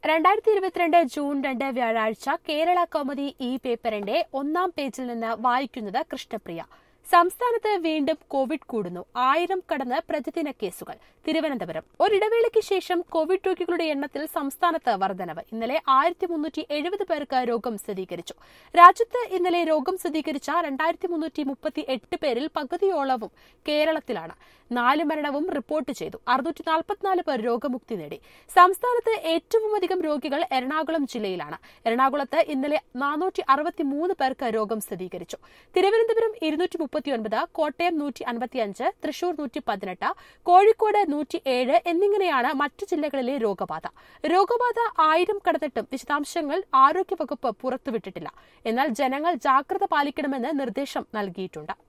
രണ്ടായിരത്തി ഇരുപത്തിരണ്ട് ജൂൺ രണ്ട് വ്യാഴാഴ്ച കേരള കൗമുദി ഈ പേപ്പറിന്റെ ഒന്നാം പേജിൽ നിന്ന് വായിക്കുന്നത് കൃഷ്ണപ്രിയ സംസ്ഥാനത്ത് വീണ്ടും കോവിഡ് കൂടുന്നു ആയിരം കടന്ന് പ്രതിദിന കേസുകൾ തിരുവനന്തപുരം ഒരിടവേളയ്ക്ക് ശേഷം കോവിഡ് രോഗികളുടെ എണ്ണത്തിൽ സംസ്ഥാനത്ത് വർധനവ് ഇന്നലെ ആയിരത്തി മുന്നൂറ്റി എഴുപത് പേർക്ക് രോഗം സ്ഥിരീകരിച്ചു രാജ്യത്ത് ഇന്നലെ രോഗം സ്ഥിരീകരിച്ച രണ്ടായിരത്തി മുന്നൂറ്റി മുപ്പത്തി എട്ട് പേരിൽ പകുതിയോളവും കേരളത്തിലാണ് നാല് മരണവും റിപ്പോർട്ട് ചെയ്തു അറുന്നൂറ്റി നാൽപ്പത്തിനാല് പേർ രോഗമുക്തി നേടി സംസ്ഥാനത്ത് ഏറ്റവുമധികം രോഗികൾ എറണാകുളം ജില്ലയിലാണ് എറണാകുളത്ത് ഇന്നലെ നാനൂറ്റി അറുപത്തിമൂന്ന് പേർക്ക് രോഗം സ്ഥിരീകരിച്ചു തിരുവനന്തപുരം ഇരുന്നൂറ്റി മുപ്പത്തിയൊൻപത് കോട്ടയം നൂറ്റി അൻപത്തിയഞ്ച് തൃശൂർ നൂറ്റി പതിനെട്ട് കോഴിക്കോട് നൂറ്റി ഏഴ് എന്നിങ്ങനെയാണ് മറ്റു ജില്ലകളിലെ രോഗബാധ രോഗബാധ ആയിരം കടന്നിട്ടും വിശദാംശങ്ങൾ ആരോഗ്യവകുപ്പ് പുറത്തുവിട്ടിട്ടില്ല എന്നാൽ ജനങ്ങൾ ജാഗ്രത പാലിക്കണമെന്ന് നിർദ്ദേശം നൽകിയിട്ടുണ്ട്